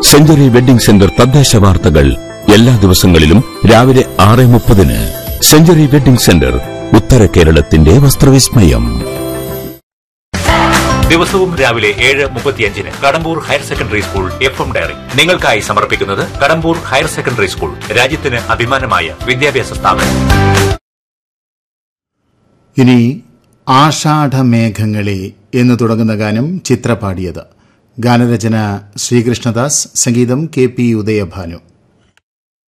century wedding centre തദ്ദേശ വാർത്തകൾ എല്ലാ ദിവസങ്ങളിലും രാവിലെ ആറ് മുപ്പതിന് സെഞ്ചുറി വെഡിംഗ് സെന്റർ ഉത്തര കേരളത്തിന്റെ വസ്ത്രവിസ്മയം ദിവസവും രാവിലെ ഏഴ് മുപ്പത്തിയഞ്ചിന് Kadambur higher secondary school F M diary നിങ്ങൾക്കായി സമർപ്പിക്കുന്നത് കടമ്പൂർ ഹയർ സെക്കൻഡറി സ്കൂൾ രാജ്യത്തിന് അഭിമാനമായ വിദ്യാഭ്യാസ സ്ഥാപനം ഇനി ആഷാഢമേഘങ്ങളെ എന്ന് തുടങ്ങുന്ന ഗാനം ചിത്ര പാടിയത് ഗാനരചന ശ്രീകൃഷ്ണദാസ് സംഗീതം കെ പി ഉദയഭാനു